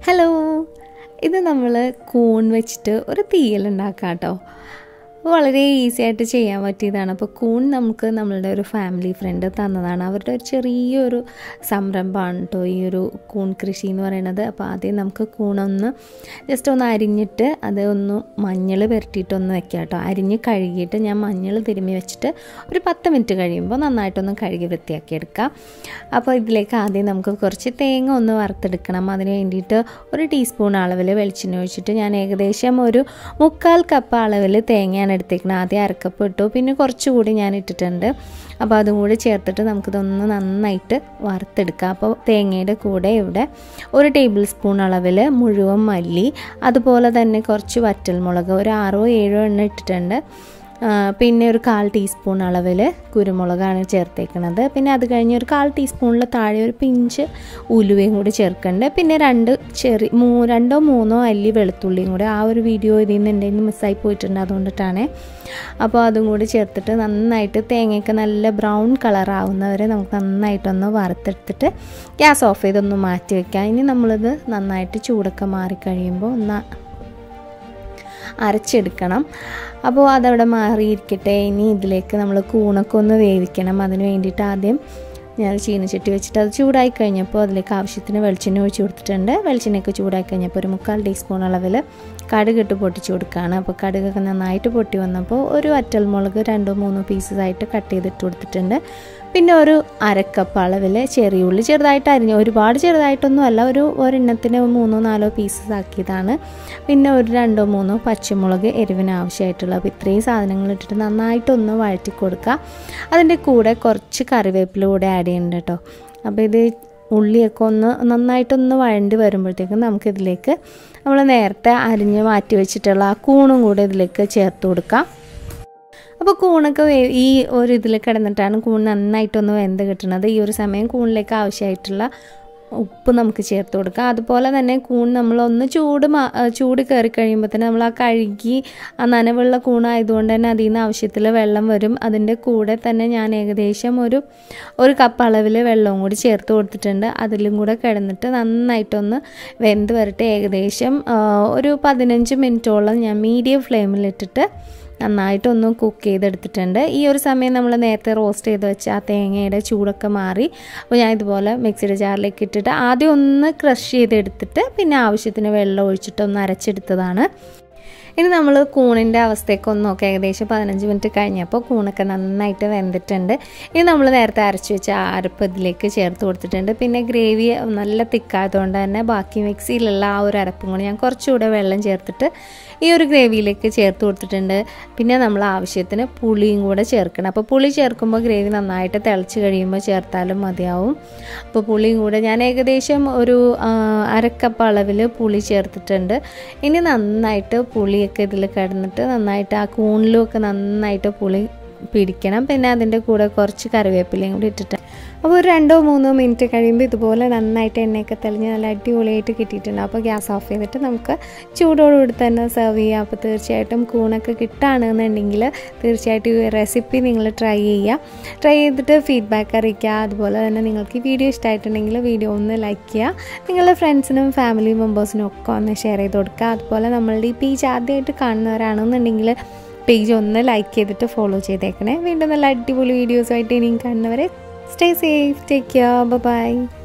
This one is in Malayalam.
ഹലോ ഇത് നമ്മൾ കൂൺ വെച്ചിട്ട് ഒരു തീയൽ ഉണ്ടാക്കാം കേട്ടോ വളരെ ഈസി ആയിട്ട് ചെയ്യാൻ പറ്റിയതാണ് അപ്പോൾ കൂൺ നമുക്ക് നമ്മളുടെ ഒരു ഫാമിലി ഫ്രണ്ട് തന്നതാണ് അവരുടെ ഒരു ചെറിയൊരു സംരംഭമാണ് കേട്ടോ ഈ ഒരു കൂൺ കൃഷി എന്ന് പറയുന്നത് അപ്പോൾ ആദ്യം നമുക്ക് കൂണൊന്ന് ജസ്റ്റ് ഒന്ന് അരിഞ്ഞിട്ട് അത് ഒന്ന് മഞ്ഞൾ പുരട്ടിയിട്ടൊന്ന് വെക്കാം കേട്ടോ അരിഞ്ഞ് കഴുകിയിട്ട് ഞാൻ മഞ്ഞൾ തിരുമ്മി വെച്ചിട്ട് ഒരു പത്ത് മിനിറ്റ് കഴിയുമ്പോൾ നന്നായിട്ടൊന്ന് കഴുകി വൃത്തിയാക്കി എടുക്കാം അപ്പോൾ ഇതിലേക്ക് ആദ്യം നമുക്ക് കുറച്ച് തേങ്ങ ഒന്ന് വറുത്തെടുക്കണം അതിന് വേണ്ടിയിട്ട് ഒരു ടീസ്പൂൺ അളവിൽ വെളിച്ചെണ്ണ ഒഴിച്ചിട്ട് ഞാൻ ഏകദേശം ഒരു മുക്കാൽ കപ്പ് അളവിൽ തേങ്ങയാണ് എടുത്തേക്കുന്നത് ആദ്യം അരക്കപ്പ് ഇട്ടു പിന്നെ കുറച്ചുകൂടി ഞാൻ ഇട്ടിട്ടുണ്ട് അപ്പോൾ അതും കൂടി ചേർത്തിട്ട് നമുക്കിതൊന്ന് നന്നായിട്ട് വറുത്തെടുക്കാം അപ്പോൾ തേങ്ങയുടെ കൂടെ ഇവിടെ ഒരു ടേബിൾ സ്പൂൺ അളവിൽ മുഴുവൻ മല്ലി അതുപോലെ തന്നെ കുറച്ച് വറ്റൽമുളക് ഒരു ആറോ ഏഴോ എണ്ണ ഇട്ടിട്ടുണ്ട് പിന്നെ ഒരു കാൽ ടീസ്പൂൺ അളവിൽ കുരുമുളകാണ് ചേർത്തേക്കുന്നത് പിന്നെ അത് കഴിഞ്ഞ് ഒരു കാൽ ടീസ്പൂണിൽ താഴെ ഒരു പിഞ്ച് ഉലുവയും കൂടി ചേർക്കുന്നുണ്ട് പിന്നെ രണ്ട് ചെറിയ മൂ രണ്ടോ മൂന്നോ അല്ലി വെളുത്തുള്ളിയും കൂടി ആ ഒരു വീഡിയോ ഇതിൽ നിന്ന് എന്തെങ്കിലും മിസ്സായി പോയിട്ടുണ്ട് അതുകൊണ്ടിട്ടാണ് അപ്പോൾ അതും കൂടി ചേർത്തിട്ട് നന്നായിട്ട് തേങ്ങയൊക്കെ നല്ല ബ്രൗൺ കളർ ആവുന്നവരെ നമുക്ക് നന്നായിട്ടൊന്ന് വറുത്തെടുത്തിട്ട് ഗ്യാസ് ഓഫ് ചെയ്തൊന്ന് മാറ്റി വയ്ക്കാം ഇനി നമ്മളിത് നന്നായിട്ട് ചൂടൊക്കെ മാറിക്കഴിയുമ്പോൾ ഒന്ന് അരച്ചെടുക്കണം അപ്പോൾ അതവിടെ മാറിയിരിക്കട്ടെ ഇനി ഇതിലേക്ക് നമ്മൾ കൂണൊക്കെ ഒന്ന് വേവിക്കണം അതിന് വേണ്ടിയിട്ട് ആദ്യം ഞാൻ ചീനച്ചട്ടി വെച്ചിട്ട് അത് ചൂടായി കഴിഞ്ഞപ്പോൾ അതിലേക്ക് ആവശ്യത്തിന് വെളിച്ചെണ്ണ ഒഴിച്ച് കൊടുത്തിട്ടുണ്ട് വെളിച്ചെണ്ണയൊക്കെ ചൂടായി കഴിഞ്ഞപ്പോൾ ഒരു മുക്കാൽ ടീസ്പൂൺ അളവിൽ കടുകിട്ട് പൊട്ടിച്ച് കൊടുക്കുകയാണ് അപ്പോൾ കടുകൊക്കെ നന്നായിട്ട് പൊട്ടി വന്നപ്പോൾ ഒരു വറ്റൽമുളക് രണ്ടോ മൂന്നോ പീസസ് ആയിട്ട് കട്ട് ചെയ്തിട്ട് കൊടുത്തിട്ടുണ്ട് പിന്നെ ഒരു അരക്കപ്പ് അളവിൽ ചെറിയ ഉള്ളി ചെറുതായിട്ട് അരിഞ്ഞു ഒരുപാട് ചെറുതായിട്ടൊന്നും അല്ല ഒരു ഒരെണ്ണത്തിന് മൂന്നോ നാലോ പീസസ് ആക്കിയതാണ് പിന്നെ ഒരു രണ്ടോ മൂന്നോ പച്ചമുളക് എരിവിന് ആവശ്യമായിട്ടുള്ള അപ്പോൾ ഇത്രയും സാധനങ്ങൾ ഇട്ടിട്ട് നന്നായിട്ടൊന്ന് വഴറ്റി കൊടുക്കുക അതിൻ്റെ കൂടെ കുറച്ച് കറിവേപ്പില കൂടെ ആഡ് ചെയ്യുന്നുണ്ട് കേട്ടോ അപ്പോൾ ഇത് ഉള്ളിയൊക്കെ ഒന്ന് നന്നായിട്ടൊന്ന് വഴണ്ടി വരുമ്പോഴത്തേക്കും നമുക്കിതിലേക്ക് നമ്മൾ നേരത്തെ അരിഞ്ഞ് മാറ്റി വെച്ചിട്ടുള്ള ആ കൂണും കൂടെ ഇതിലേക്ക് ചേർത്ത് കൊടുക്കാം അപ്പോൾ കൂണൊക്കെ ഈ ഒരു ഇതിൽ കിടന്നിട്ടാണ് കൂൺ നന്നായിട്ടൊന്ന് വെന്ത് കിട്ടുന്നത് ഈ ഒരു സമയം കൂണിലേക്ക് ആവശ്യമായിട്ടുള്ള ഉപ്പ് നമുക്ക് ചേർത്ത് കൊടുക്കാം അതുപോലെ തന്നെ കൂൺ നമ്മളൊന്ന് ചൂട് ചൂട് കയറി കഴിയുമ്പോൾ തന്നെ നമ്മൾ ആ കഴുകി ആ നനവുള്ള കൂണായതുകൊണ്ട് തന്നെ അതിൽ നിന്ന് ആവശ്യത്തിൽ വെള്ളം വരും അതിൻ്റെ കൂടെ തന്നെ ഞാൻ ഏകദേശം ഒരു ഒരു കപ്പ് അളവിൽ വെള്ളവും കൂടി ചേർത്ത് കൊടുത്തിട്ടുണ്ട് അതിലും കൂടെ കിടന്നിട്ട് നന്നായിട്ടൊന്ന് വെന്ത് വരട്ടെ ഏകദേശം ഒരു പതിനഞ്ച് മിനിറ്റോളം ഞാൻ മീഡിയം ഫ്ലെയിമിലിട്ടിട്ട് നന്നായിട്ടൊന്ന് കുക്ക് ചെയ്തെടുത്തിട്ടുണ്ട് ഈ ഒരു സമയം നമ്മൾ നേരത്തെ റോസ്റ്റ് ചെയ്ത് വെച്ച ആ തേങ്ങയുടെ ചൂടൊക്കെ മാറി അപ്പോൾ ഞാൻ ഇതുപോലെ മിക്സിയുടെ ജാറിലേക്ക് ഇട്ടിട്ട് ആദ്യം ഒന്ന് ക്രഷ് ചെയ്തെടുത്തിട്ട് പിന്നെ ആവശ്യത്തിന് വെള്ളം ഒഴിച്ചിട്ട് ഒന്ന് അരച്ചെടുത്തതാണ് ഇനി നമ്മൾ കൂണിൻ്റെ അവസ്ഥയൊക്കെ ഒന്ന് നോക്കാം ഏകദേശം പതിനഞ്ച് മിനിറ്റ് കഴിഞ്ഞപ്പോൾ കൂണൊക്കെ നന്നായിട്ട് വെന്തിട്ടുണ്ട് ഇനി നമ്മൾ നേരത്തെ അരച്ച് വെച്ച അരപ്പ് ഇതിലേക്ക് ചേർത്ത് കൊടുത്തിട്ടുണ്ട് പിന്നെ ഗ്രേവി നല്ല തിക്കായതുകൊണ്ട് തന്നെ ബാക്കി മിക്സിയിലുള്ള ആ ഒരു അരപ്പും കൂടി ഞാൻ കുറച്ചുകൂടെ വെള്ളം ചേർത്തിട്ട് ഈ ഒരു ഗ്രേവിയിലേക്ക് ചേർത്ത് കൊടുത്തിട്ടുണ്ട് പിന്നെ നമ്മൾ ആവശ്യത്തിന് പുളിയും കൂടെ ചേർക്കണം അപ്പോൾ പുളി ചേർക്കുമ്പോൾ ഗ്രേവി നന്നായിട്ട് തിളച്ച് കഴിയുമ്പോൾ ചേർത്താലും മതിയാവും അപ്പോൾ പുളിയും കൂടെ ഞാൻ ഏകദേശം ഒരു അരക്കപ്പ് അളവിൽ പുളി ചേർത്തിട്ടുണ്ട് ഇനി നന്നായിട്ട് പുളിയൊക്കെ ഇതിൽ കിടന്നിട്ട് നന്നായിട്ട് ആ കൂണിലും ഒക്കെ നന്നായിട്ട് പുളി പിടിക്കണം പിന്നെ അതിൻ്റെ കൂടെ കുറച്ച് കറിവേപ്പിലയും കൂടി ഇട്ടിട്ട് അപ്പോൾ ഒരു രണ്ടോ മൂന്നോ മിനിറ്റ് കഴിയുമ്പോൾ ഇതുപോലെ നന്നായിട്ട് എണ്ണയൊക്കെ തെളിഞ്ഞ് നല്ല അടിപൊളിയായിട്ട് കിട്ടിയിട്ടുണ്ട് അപ്പോൾ ഗ്യാസ് ഓഫ് ചെയ്തിട്ട് നമുക്ക് ചൂടോടുകൂടി തന്നെ സെർവ് ചെയ്യാം അപ്പോൾ തീർച്ചയായിട്ടും കൂണൊക്കെ കിട്ടുകയാണെന്നുണ്ടെങ്കിൽ തീർച്ചയായിട്ടും ഈ റെസിപ്പി നിങ്ങൾ ട്രൈ ചെയ്യുക ട്രൈ ചെയ്തിട്ട് ഫീഡ്ബാക്ക് അറിയിക്കുക അതുപോലെ തന്നെ നിങ്ങൾക്ക് ഈ വീഡിയോ ഇഷ്ടമായിട്ടുണ്ടെങ്കിൽ വീഡിയോ ഒന്ന് ലൈക്ക് ചെയ്യുക നിങ്ങളുടെ ഫ്രണ്ട്സിനും ഫാമിലി മെമ്പേഴ്സിനും ഒക്കെ ഒന്ന് ഷെയർ ചെയ്ത് കൊടുക്കുക അതുപോലെ നമ്മളുടെ ഈ പേജ് ആദ്യമായിട്ട് കാണുന്നവരാണെന്നുണ്ടെങ്കിൽ പേജ് ഒന്ന് ലൈക്ക് ചെയ്തിട്ട് ഫോളോ ചെയ്തേക്കണേ വീണ്ടും നല്ല അടിപൊളി വീഡിയോസുമായിട്ട് ഇനിയും കാണുന്നവരെ stay safe take care by